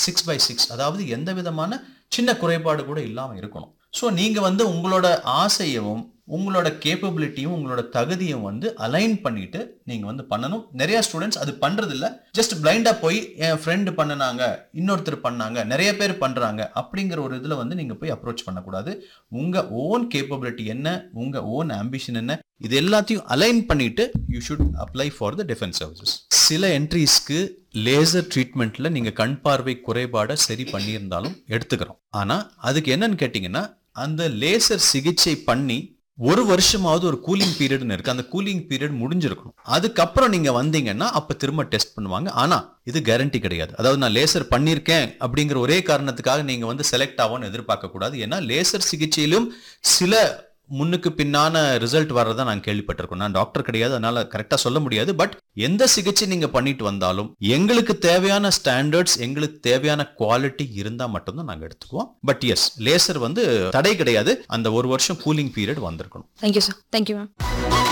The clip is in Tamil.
சிக்ஸ் பை சிக்ஸ் அதாவது எந்த விதமான சின்ன குறைபாடு கூட இல்லாமல் இருக்கணும் ஸோ நீங்கள் வந்து உங்களோட ஆசையவும் உங்களோட கேப்பபிலிட்டியும் உங்களோட தகுதியும் வந்து அலைன் பண்ணிட்டு நீங்கள் வந்து பண்ணணும் நிறைய ஸ்டூடெண்ட்ஸ் அது பண்றதில்ல ஜஸ்ட் பிளைண்டாக போய் என் ஃப்ரெண்டு பண்ணுனாங்க இன்னொருத்தர் பண்ணாங்க நிறைய பேர் பண்ணுறாங்க அப்படிங்கிற ஒரு இதில் வந்து நீங்கள் போய் அப்ரோச் பண்ணக்கூடாது உங்கள் ஓன் கேப்பபிலிட்டி என்ன உங்கள் ஓன் ஆம்பிஷன் என்ன இது எல்லாத்தையும் அலைன் பண்ணிட்டு you should apply for the defence services சில என்ட்ரிஸ்க்கு லேசர் ட்ரீட்மெண்ட்ல நீங்க கண் பார்வை குறைபாடை சரி பண்ணியிருந்தாலும் எடுத்துக்கிறோம் ஆனா அதுக்கு என்னன்னு கேட்டீங்கன்னா அந்த லேசர் சிகிச்சை பண்ணி ஒரு வருஷமாவது ஒரு கூலிங் பீரியட்னு இருக்கு அந்த கூலிங் பீரியட் முடிஞ்சிருக்கணும் அதுக்கப்புறம் நீங்க வந்தீங்கன்னா அப்ப திரும்ப டெஸ்ட் பண்ணுவாங்க ஆனா இது கேரண்டி கிடையாது அதாவது நான் லேசர் பண்ணியிருக்கேன் அப்படிங்கிற ஒரே காரணத்துக்காக நீங்க வந்து செலக்ட் ஆகும்னு எதிர்பார்க்க கூடாது ஏன்னா லேசர் சிகிச்சையிலும் சில முன்னுக்கு பின்னான ரிசல்ட் வர்றதை நான் கேள்விப்பட்டிருக்கோம் நான் டாக்டர் கிடையாது அதனால கரெக்டா சொல்ல முடியாது பட் எந்த சிகிச்சை நீங்க பண்ணிட்டு வந்தாலும் எங்களுக்கு தேவையான ஸ்டாண்டர்ட்ஸ் எங்களுக்கு தேவையான குவாலிட்டி இருந்தா மட்டும்தான் நாங்க எடுத்துக்குவோம் பட் எஸ் லேசர் வந்து தடை கிடையாது அந்த ஒரு வருஷம் கூலிங் பீரியட் வந்திருக்கணும் தேங்க்யூ சார் தேங்க்யூ மேம்